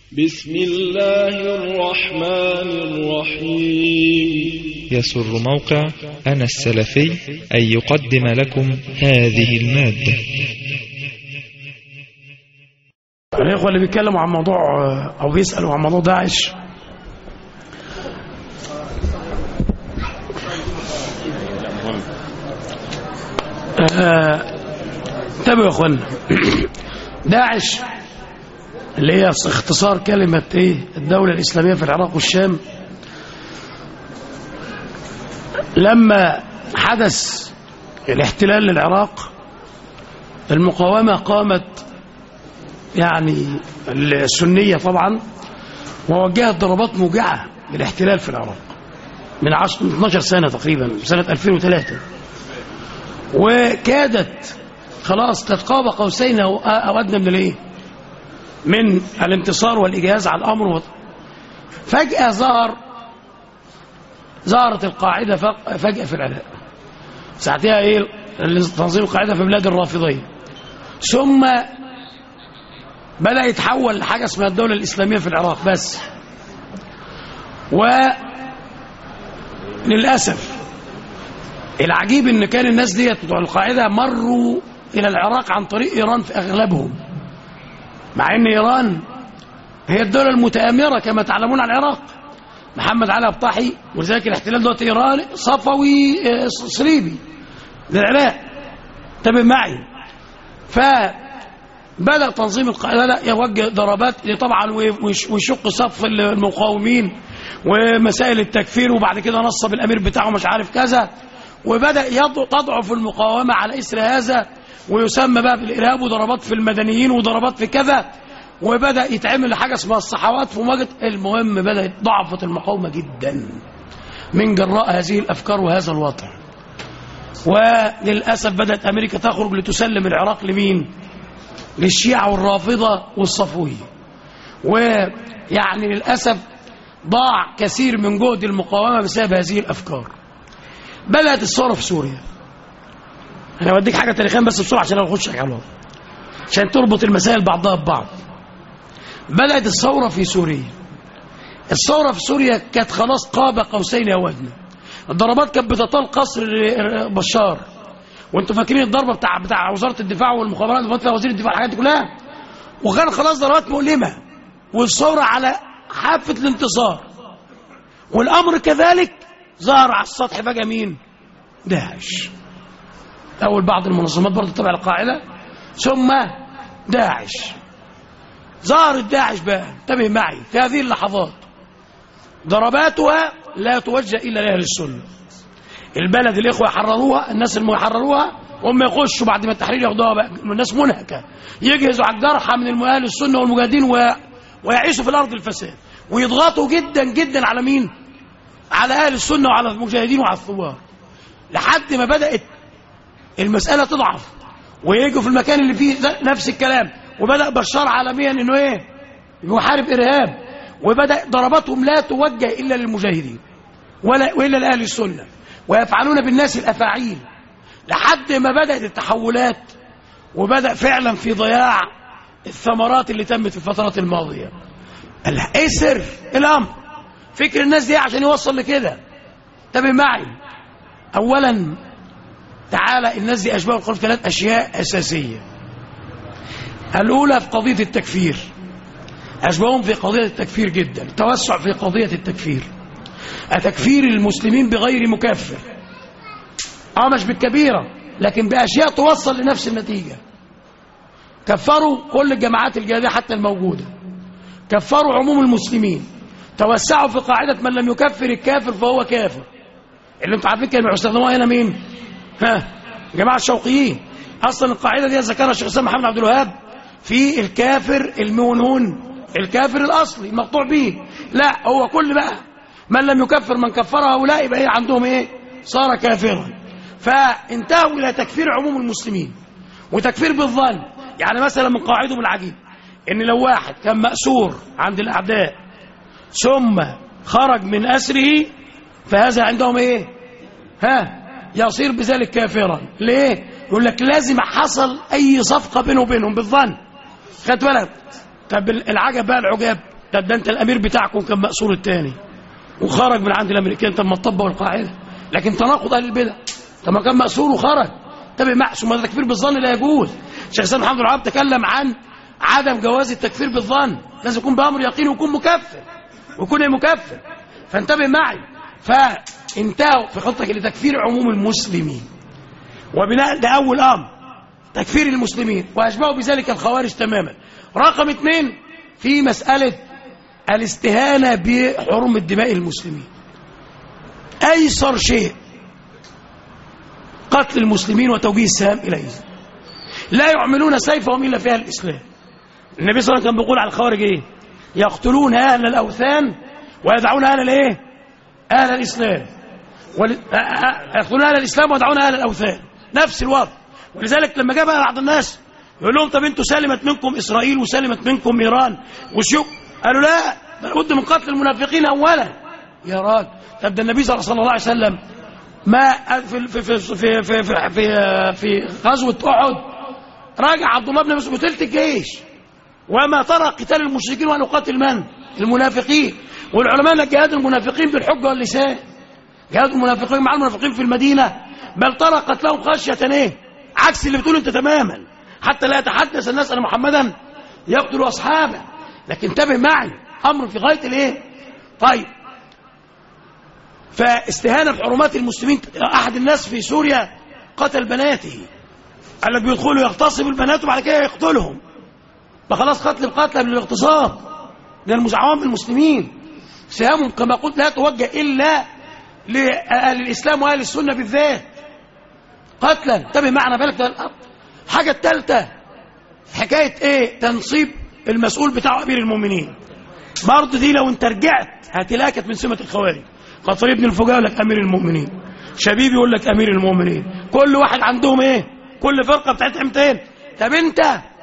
بسم الله الرحمن الرحيم يسر موقع أنا السلفي أن يقدم لكم هذه المادة الإخوة اللي بيتكلموا عن موضوع أو بيسألوا عن موضوع داعش آه، انتبهوا يا اخوانا داعش اللي هي اختصار كلمة ايه الدولة الإسلامية في العراق والشام لما حدث الاحتلال للعراق المقاومة قامت يعني السنية طبعا ووجهت ضربات موجعة للاحتلال في العراق من 10 من 12 سنة تقريبا سنة 2003 وكادت خلاص تتقاب قوسين أو أو أدنى من الايه من الانتصار والإجهاز على الأمر وط... فجأة ظهر ظهرت القاعدة فق- فجأة في العراق ساعتها ايه تنظيم القاعدة في بلاد الرافضية ثم بدأ يتحول لحاجة اسمها الدولة الإسلامية في العراق بس وللأسف العجيب ان كان الناس ديت بتوع القاعدة مروا إلى العراق عن طريق إيران في أغلبهم مع ان إيران هي الدولة المتآمرة كما تعلمون على العراق محمد علي أبطاحي ولذلك الاحتلال دوت إيراني صفوي آه، صليبي للعراق انتبه معي فبدأ تنظيم القاعدة بدأ يوجه ضربات طبعا ويش- ويشق صف المقاومين ومسائل التكفير وبعد كده نصب الأمير بتاعه مش عارف كذا وبدأ يض- تضعف المقاومة على إثر هذا ويسمى بقى بالإرهاب وضربات في المدنيين وضربات في كذا وبدأ يتعمل حاجة اسمها الصحوات في مواجهة المهم بدأت ضعفت المقاومة جدا من جراء هذه الأفكار وهذا الوضع وللأسف بدأت أمريكا تخرج لتسلم العراق لمين للشيعة والرافضة والصفوية ويعني للأسف ضاع كثير من جهد المقاومة بسبب هذه الأفكار بدأت الثورة في سوريا أنا بديك حاجة تاريخيا بس بسرعة عشان أخش على الوضع عشان تربط المسائل بعضها ببعض بدأت الثورة في سوريا الثورة في سوريا كانت خلاص قاب قوسين أو أدنى الضربات كانت بتطال قصر بشار وانتم فاكرين الضربه بتاع بتاع وزاره الدفاع والمخابرات اللي فيها وزير الدفاع الحاجات دي كلها وكان خلاص ضربات مؤلمه والثوره على حافه الانتصار والامر كذلك ظهر على السطح فجاه مين؟ داعش اول بعض المنظمات برضه تبع القاعده ثم داعش ظهرت داعش بقى انتبه معي في هذه اللحظات ضرباتها لا توجه الا لاهل السنه البلد الاخوه يحرروها الناس اللي يحرروها هم يخشوا بعد ما التحرير ياخدوها بقى الناس منهكه يجهزوا على الجرحى من اهل السنه والمجاهدين و... ويعيشوا في الارض الفساد ويضغطوا جدا جدا على مين؟ على اهل السنه وعلى المجاهدين وعلى الثوار لحد ما بدات المساله تضعف ويجوا في المكان اللي فيه نفس الكلام وبدا بشار عالميا انه ايه؟ يحارب ارهاب وبدا ضرباتهم لا توجه الا للمجاهدين ولا والا لاهل السنه ويفعلون بالناس الافاعيل لحد ما بدات التحولات وبدا فعلا في ضياع الثمرات اللي تمت في الفترات الماضيه قال ايه سر الامر فكر الناس دي عشان يوصل لكده انتبه معي اولا تعالى الناس دي اشباه القول في ثلاث اشياء اساسيه الاولى في قضيه التكفير اشبههم في قضيه التكفير جدا التوسع في قضيه التكفير تكفير المسلمين بغير مكفر اه مش بالكبيرة لكن بأشياء توصل لنفس النتيجة كفروا كل الجماعات الجهادية حتى الموجودة كفروا عموم المسلمين توسعوا في قاعدة من لم يكفر الكافر فهو كافر اللي انتوا عارفين كانوا بيستخدموها هنا مين ها جماعة الشوقيين اصلا القاعدة دي ذكرها الشيخ الاسلام محمد عبد الوهاب في الكافر المونون الكافر الاصلي المقطوع به لا هو كل بقى من لم يكفر من كفر هؤلاء يبقى ايه عندهم ايه صار كافرا فانتهوا الى تكفير عموم المسلمين وتكفير بالظن يعني مثلا من قواعدهم العجيب ان لو واحد كان مأسور عند الاعداء ثم خرج من اسره فهذا عندهم ايه ها يصير بذلك كافرا ليه يقول لك لازم حصل اي صفقه بينه وبينهم بالظن خد بالك طب العجب بقى العجاب طب ده انت الامير بتاعكم كان مأسور الثاني وخرج من عند الامريكان تم طبق القاعده لكن تناقض اهل البدع طب ما كان مأسور وخرج تبع مع ثم التكفير بالظن لا يجوز شيخ الاسلام محمد العرب تكلم عن عدم جواز التكفير بالظن لازم يكون بامر يقين ويكون مكفر ويكون إيه مكفر فانتبه معي فانتهوا في خطتك لتكفير عموم المسلمين وبناء ده اول امر تكفير المسلمين واشبهوا بذلك الخوارج تماما رقم اثنين في مساله الاستهانه بحرمه دماء المسلمين ايسر شيء قتل المسلمين وتوجيه السهام اليه لا يعملون سيفهم الا فيها الاسلام النبي صلى الله عليه وسلم كان بيقول على الخوارج ايه يقتلون اهل الاوثان ويدعون اهل الايه اهل الاسلام ول... آ- آ- يقتلون اهل الاسلام ويدعون اهل الاوثان نفس الوضع ولذلك لما جاء بقى بعض الناس يقول لهم طب انتوا سلمت منكم اسرائيل وسلمت منكم ايران وشيوخ قالوا لا لابد من قتل المنافقين اولا يا راجل طب ده النبي صلى الله عليه وسلم ما في في في في في في, في, في غزوه احد راجع عبد الله بن مسعود وثلث الجيش وما ترى قتال المشركين وان يقاتل من؟ المنافقين والعلماء لك جهاد المنافقين بالحجه واللسان جهاد المنافقين مع المنافقين في المدينه بل ترى قتلهم خشيه ايه؟ عكس اللي بتقول انت تماما حتى لا يتحدث الناس ان محمدا يقتل اصحابه لكن انتبه معي امر في غايه الايه؟ طيب فاستهانه بحرمات المسلمين احد الناس في سوريا قتل بناته قال لك بيدخلوا يغتصبوا البنات وبعد كده يقتلهم فخلاص قتل القتلى من الاغتصاب ده المزعوم المسلمين سهامهم كما قلت لا توجه الا لاهل الاسلام واهل السنه بالذات قتلا انتبه معنا بالك ده الأمر. حاجه الثالثه حكايه ايه تنصيب المسؤول بتاع امير المؤمنين برضه دي لو انت رجعت هتلاقي كانت من سمه الخوارج قطري ابن الفجاء يقول لك امير المؤمنين شبيب يقول لك امير المؤمنين كل واحد عندهم ايه كل فرقه بتاعتها امتين طب انت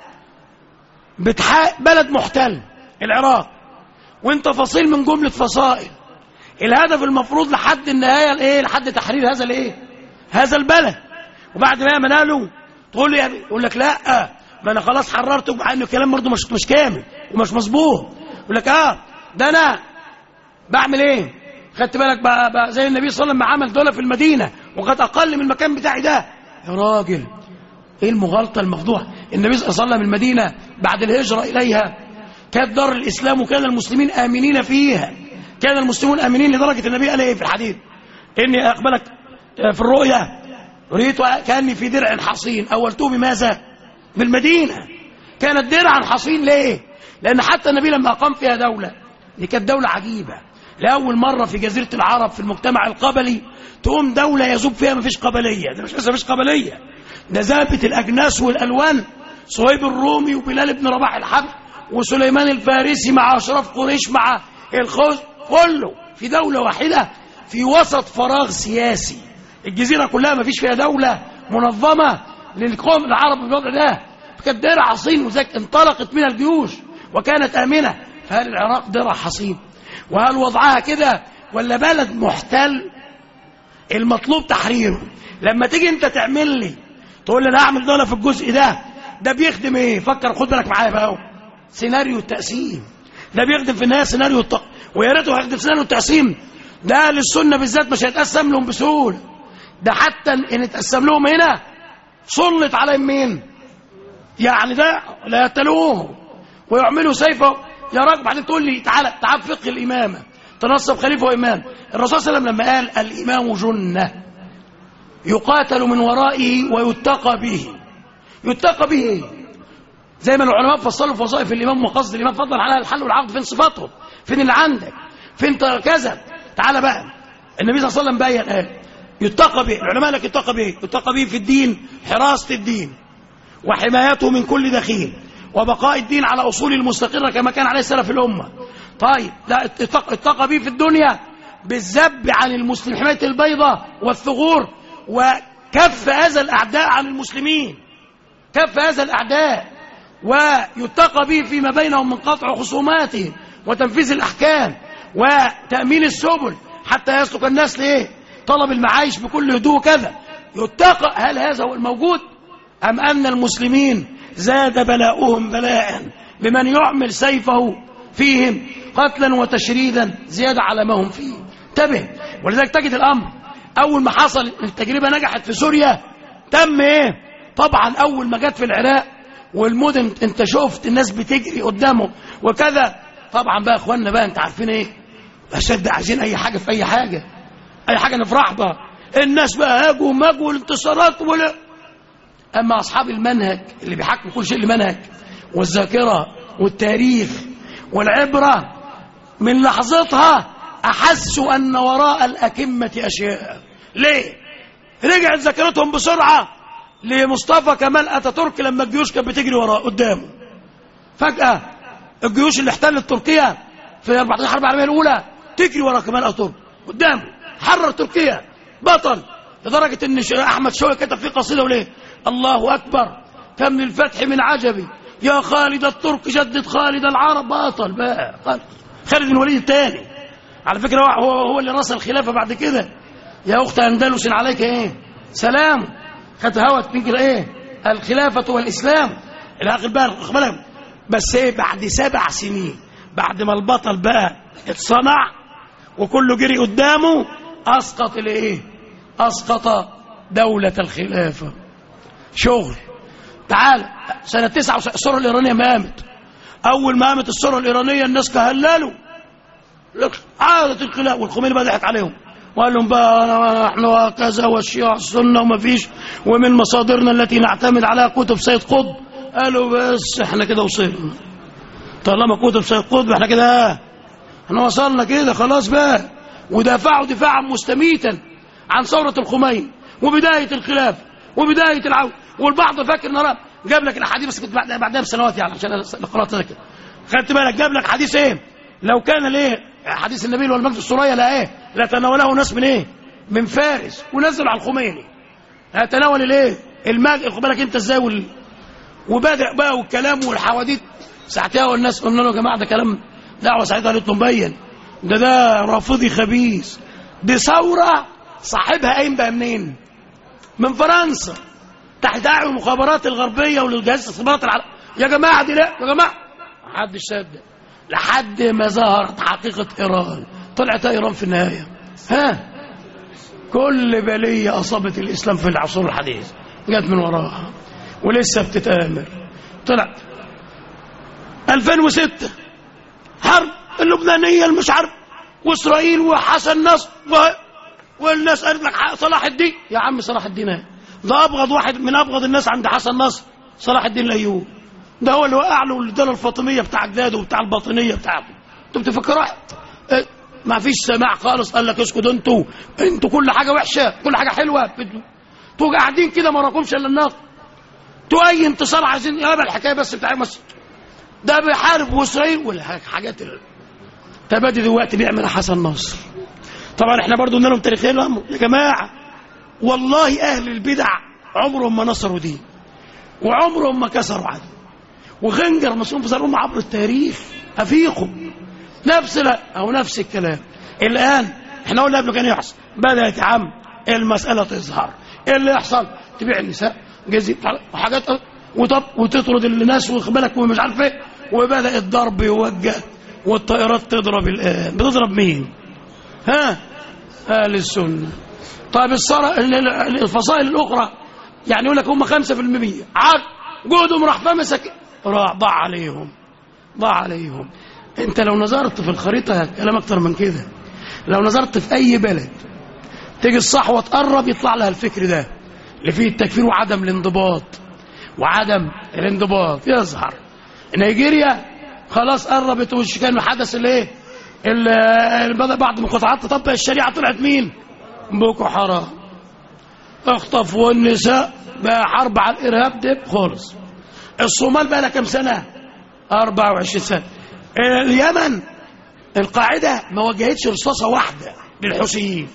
بتحقق بلد محتل العراق وانت فصيل من جمله فصائل الهدف المفروض لحد النهايه الايه لحد تحرير هذا الايه هذا البلد وبعد ما مناله تقول لي يقول لك لا ما انا خلاص حررته مع انه الكلام برضه مش مش كامل ومش مظبوط يقول لك اه ده انا بعمل ايه خدت بالك بقى, بقى زي النبي صلى الله عليه وسلم ما عمل دولة في المدينة وقد أقل من المكان بتاعي ده يا راجل ايه المغالطة المفضوحة النبي صلى الله عليه وسلم المدينة بعد الهجرة إليها كانت دار الإسلام وكان المسلمين آمنين فيها كان المسلمون آمنين لدرجة النبي قال ايه في الحديث إني أقبلك في الرؤيا رأيت كأني في درع حصين أولته بماذا بالمدينة كانت درعا حصين ليه لأن حتى النبي لما أقام فيها دولة دي كانت دولة عجيبة لأول مرة في جزيرة العرب في المجتمع القبلي تقوم دولة يذوب فيها ما فيش قبلية ده مش بس ما فيش قبلية ده ذابت الأجناس والألوان صهيب الرومي وبلال بن رباح الحبر وسليمان الفارسي مع أشراف قريش مع الخوز كله في دولة واحدة في وسط فراغ سياسي الجزيرة كلها ما فيش فيها دولة منظمة للقوم العرب بالوضع ده كانت دير حصين وذلك انطلقت من الجيوش وكانت آمنة فهل العراق درع حصين وهل وضعها كده ولا بلد محتل المطلوب تحريره لما تيجي انت تعمل لي تقول لي انا هعمل دولة في الجزء ده ده بيخدم ايه فكر خد بالك معايا بقى اهو سيناريو التقسيم ده بيخدم في النهايه سيناريو التق... ويا ريته هيخدم سيناريو التقسيم ده للسنه بالذات مش هيتقسم لهم بسهوله ده حتى ان اتقسم لهم هنا سلط عليهم مين يعني ده لا يتلوه ويعملوا سيفه يا راجل بعدين تقول لي تعالى تعال فقه الامامه تنصب خليفه وامام الرسول صلى الله عليه وسلم لما قال الامام جنه يقاتل من ورائه ويتقى به يتقى به ايه زي ما العلماء فصلوا في وظائف الامام وقصد الامام فضلا على الحل والعقد فين صفاتهم فين اللي عندك فين كذا تعالى بقى النبي صلى الله عليه وسلم بين قال يتقى به العلماء لك يتقى به يتقى به في الدين حراسه الدين وحمايته من كل دخيل وبقاء الدين على اصول المستقره كما كان عليه سلف الامه طيب لا اتقى, اتقى به في الدنيا بالذب عن المسلمين حمايه البيضه والثغور وكف هذا الاعداء عن المسلمين كف هذا الاعداء ويتقى به فيما بينهم من قطع خصوماتهم وتنفيذ الاحكام وتامين السبل حتى يسلك الناس لايه طلب المعايش بكل هدوء كذا يتقى هل هذا هو الموجود ام ان المسلمين زاد بلاؤهم بلاء بمن يعمل سيفه فيهم قتلا وتشريدا زيادة على ما هم فيه انتبه ولذلك تجد الأمر أول ما حصل التجربة نجحت في سوريا تم إيه طبعا أول ما جت في العراق والمدن انت شفت الناس بتجري قدامه وكذا طبعا بقى اخواننا بقى انت عارفين ايه اشد عايزين اي حاجه في اي حاجه اي حاجه نفرح بها الناس بقى هاجوا وماجوا والانتصارات ولا اما اصحاب المنهج اللي بيحكموا كل شيء لمنهج والذاكره والتاريخ والعبره من لحظتها احسوا ان وراء الاكمه اشياء ليه رجعت ذاكرتهم بسرعه لمصطفى كمال اتاتورك لما الجيوش كانت بتجري وراه قدامه فجاه الجيوش اللي احتلت تركيا في 14 الحرب العالميه الاولى تجري ورا كمال اتاتورك قدامه حرر تركيا بطل لدرجه ان ش- احمد شوقي كتب فيه قصيده وليه الله اكبر كم للفتح من عجبي يا خالد الترك جدد خالد العرب بطل بقى خالد خالد بن الوليد الثاني على فكره هو هو, هو اللي رأس الخلافه بعد كده يا اخت اندلس عليك ايه سلام خدت هوت من كده ايه الخلافه والاسلام الى اخر بقى واخد بالك؟ بس ايه بعد سبع سنين بعد ما البطل بقى اتصنع وكله جري قدامه اسقط الايه اسقط دولة الخلافة شغل تعال سنة 9 الثورة الإيرانية ما قامت أول ما قامت الثورة الإيرانية الناس كهللوا لك عادة الخلافة والخميني بقى ضحك عليهم وقال لهم بقى أنا- احنا كذا والشيعة السنة وما فيش ومن مصادرنا التي نعتمد عليها كتب سيد قطب قالوا بس احنا كده وصلنا طالما كتب سيد قطب احنا كده احنا وصلنا كده خلاص بقى ودافعوا دفاعا مستميتا عن ثورة الخميني وبداية الخلافة وبداية العودة والبعض فاكر ان انا جاب لك الاحاديث بس كنت بعد- بعدها بسنوات يعني عشان أنا قرات كده خدت بالك جاب لك حديث ايه لو كان ليه حديث النبي والمجد السورية لا ايه لا تناوله ناس من ايه من فارس ونزل على الخميني هتناول الايه الماء خد بالك انت ازاي وال... وبادئ بقى والكلام والحواديت ساعتها والناس قلنا له يا جماعه ده كلام دعوه ساعتها قالت له مبين ده ده رافضي خبيث دي ثوره صاحبها قايم بقى منين؟ من فرنسا تحت دعم المخابرات الغربيه والجهاز الاستخبارات العرب يا جماعه دي لا يا جماعه محدش صدق لحد ما ظهرت حقيقه ايران طلعت ايران في النهايه ها كل بليه اصابت الاسلام في العصور الحديث جت من وراها ولسه بتتآمر طلعت 2006 حرب اللبنانية المش عارف وإسرائيل وحسن نصر و... والناس قالت لك ح- صلاح الدين يا عم صلاح الدين ايه ده أبغض واحد من أبغض الناس عند حسن نصر صلاح الدين الأيوبي ده هو اللي وقع له الدولة الفاطمية بتاع أجداده وبتاع الباطنية بتاعته أنتوا بتفكروا إيه؟ ما فيش سماع خالص قال لك اسكتوا انتوا انتوا كل حاجة وحشة كل حاجة حلوة انتوا قاعدين كده ما راكمش إلا النار تو اي انتصار عايزين يابا الحكايه بس بتاع مصر ده بيحارب واسرائيل والحاجات ال- تبادي دلوقتي بيعمل حسن نصر طبعا احنا برضو قلنا لهم تاريخيا الامر يا جماعه والله اهل البدع عمرهم ما نصروا دين وعمرهم ما كسروا عدل وخنجر مسؤول بصرهم عبر التاريخ افيقوا نفس لا او نفس الكلام الان احنا قلنا قبل كان يحصل بدات يا عم المساله تظهر ايه اللي يحصل تبيع النساء جزي وحاجات وطب وتطرد الناس واخد بالك ومش عارف ايه وبدا الضرب يوجه والطائرات تضرب الان بتضرب مين ها اهل السنه طيب الصرا الفصائل الاخرى يعني يقول لك هم 5% عاد جهدهم راح فمسك راح ضاع عليهم ضاع عليهم انت لو نظرت في الخريطه كلام اكتر من كده لو نظرت في اي بلد تيجي الصحوه تقرب يطلع لها الفكر ده اللي فيه التكفير وعدم الانضباط وعدم الانضباط يظهر نيجيريا خلاص قربت وش كان حدث الايه اللي بدا بعض المقاطعات تطبق الشريعه طلعت مين بوكو حرام اخطفوا النساء بقى حرب على الارهاب ده خالص الصومال بقى لها كام سنه 24 سنه اليمن القاعده ما وجهتش رصاصه واحده للحوثيين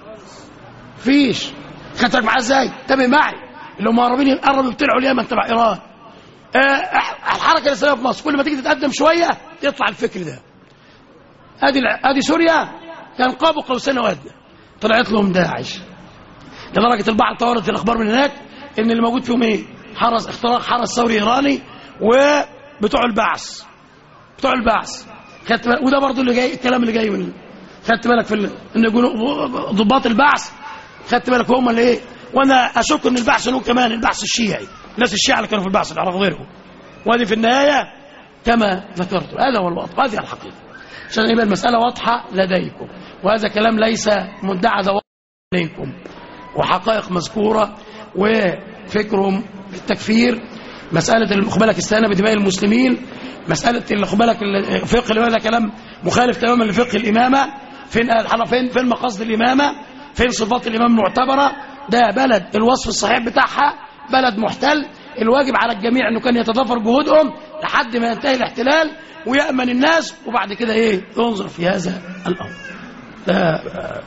فيش خدتك معاه ازاي انتبه معي اللي هم قربين يقربوا يبتلعوا اليمن تبع ايران آه الحركه الاسلاميه في مصر كل ما تيجي تتقدم شويه يطلع الفكر ده ادي ادي سوريا كان قاب قوسين وادنى طلعت لهم داعش لدرجه البعض طورت في الاخبار من هناك ان اللي موجود فيهم ايه حرس اختراق حرس ثوري ايراني وبتوع البعث بتوع البعث خدت بالك وده برضه اللي جاي الكلام اللي جاي من خدت بالك في ال- ان يقولوا ضباط البعث خدت بالك هم اللي ايه وانا اشك ان البعث له كمان البعث الشيعي الناس الشيعة اللي كانوا في البعث العراق غيرهم وهذه في النهايه كما ذكرت هذا هو الواقع هذه الحقيقه عشان يبقى المساله واضحه لديكم وهذا كلام ليس مدعى زواج عليكم وحقائق مذكوره وفكرهم في التكفير مساله اللي خد بالك السنه بدماء المسلمين مساله اللي خد بالك الفقه اللي هذا كلام مخالف تماما لفقه الامامه فين فين فين مقاصد الامامه فين صفات الامام المعتبره ده بلد الوصف الصحيح بتاعها بلد محتل الواجب على الجميع انه كان يتضافر جهودهم لحد ما ينتهي الاحتلال ويامن الناس وبعد كده ايه ينظر في هذا الامر ده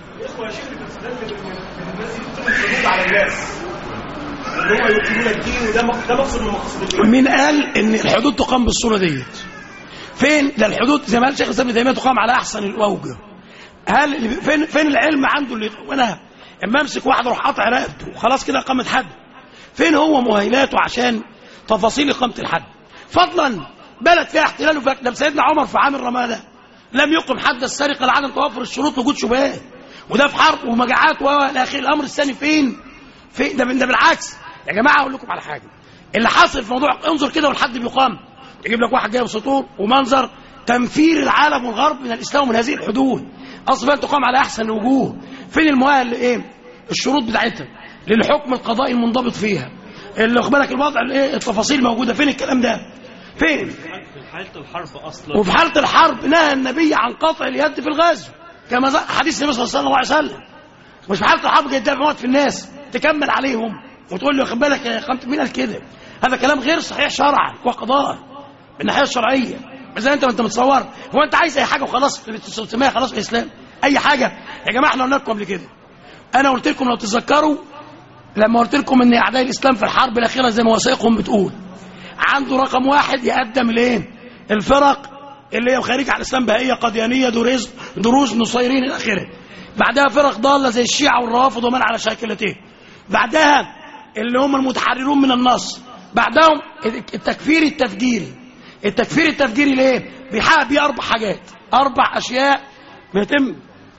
على الناس ان هم يقيمون الدين وده مق- ده مقصد من مقاصد الدين مين قال ان الحدود تقام بالصوره ديت فين ده الحدود زي ما قال شيخ الاسلام ابن تيميه تقام على احسن الاوجه هل اللي- فين فين العلم عنده اللي وانا اما امسك واحد اروح قاطع رقبته وخلاص كده اقامه حد فين هو مؤهلاته عشان تفاصيل اقامه الحد فضلا بلد فيها احتلال وفيها ده سيدنا عمر في عام الرماده لم يقم حد السرقه لعدم توفر الشروط وجود شبهات وده في حرب ومجاعات والى اخره الامر الثاني فين في ده ده بالعكس يا جماعه اقول لكم على حاجه اللي حاصل في موضوع انظر كده والحد بيقام يجيب لك واحد جايب سطور ومنظر تنفير العالم والغرب من الاسلام ومن هذه الحدود اصلا تقام على احسن الوجوه فين المؤهل ايه الشروط بتاعتها للحكم القضائي المنضبط فيها اللي خد بالك الوضع الايه التفاصيل موجوده فين الكلام ده فين في حاله الحرب اصلا وفي حاله الحرب نهى النبي عن قطع اليد في الغزو كما ز- حديث النبي صلى الله عليه وسلم مش في حاله الحرب جاي تدافع موت في الناس تكمل عليهم وتقول له خد بالك يا خمت مين قال كده هذا كلام غير صحيح شرعا وقضاء من الناحيه الشرعيه مش زي انت ما انت متصور هو انت عايز اي حاجه وخلاص تسميها خلاص الاسلام اي حاجه يا جماعه احنا قلنا لكم قبل كده انا قلت لكم لو تتذكروا لما قلت لكم ان اعداء الاسلام في الحرب الاخيره زي ما وثائقهم بتقول عنده رقم واحد يقدم الايه الفرق اللي هي خارجه على الاسلام بهائيه قديانيه دروز دروز نصيرين الى اخره بعدها فرق ضاله زي الشيعه والروافض ومن على شاكلتين بعدها اللي هم المتحررون من النص بعدهم التكفير التفجيري التكفير التفجيري ليه بيحقق بيه اربع حاجات اربع اشياء بيتم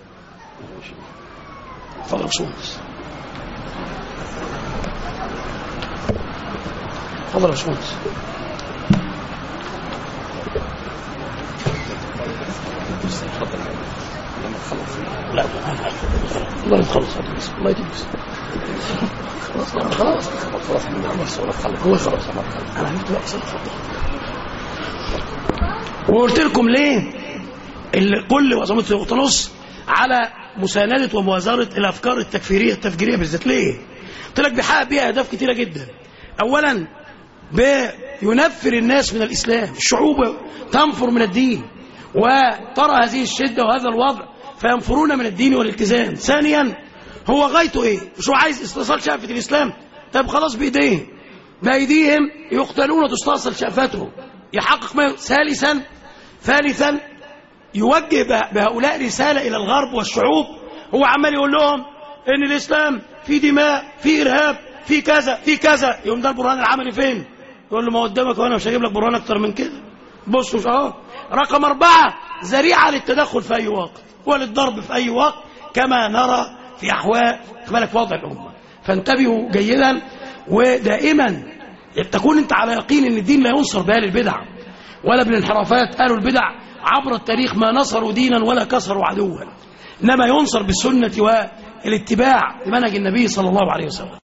اتفضل يا باشمهندس اتفضل يا باشمهندس لا الله يتخلص الله يتبس خلاص خلاص خلاص خلاص هو خلاص انا عرفت بقى وقلت لكم ليه اللي كل وزاره الغطنص على مساندة وموازرة الأفكار التكفيرية التفجيرية بالذات ليه؟ قلت لك بيحقق بيها أهداف كتيرة جدا أولا بينفر الناس من الإسلام الشعوب تنفر من الدين وترى هذه الشدة وهذا الوضع فينفرون من الدين والالتزام ثانيا هو غايته ايه مش هو عايز استئصال شأفة الإسلام طب خلاص بإيديهم بأيديهم يقتلون وتستأصل شأفتهم يحقق ما ثالثا ثالثا يوجه به- بهؤلاء رسالة إلى الغرب والشعوب هو عمال يقول لهم إن الإسلام في دماء في إرهاب في كذا في كذا يقوم ده البرهان العملي فين يقول له ما قدامك وأنا مش هجيب لك برهان أكتر من كده بصوا مش أهو رقم أربعة ذريعة للتدخل في أي وقت وللضرب في أي وقت كما نرى في أحوال بالك وضع الأمة فانتبهوا جيدا ودائما تكون انت على يقين ان الدين لا ينصر بها البدع ولا بالانحرافات قالوا البدع عبر التاريخ ما نصروا دينا ولا كسروا عدوا انما ينصر بالسنه والاتباع لمنهج النبي صلى الله عليه وسلم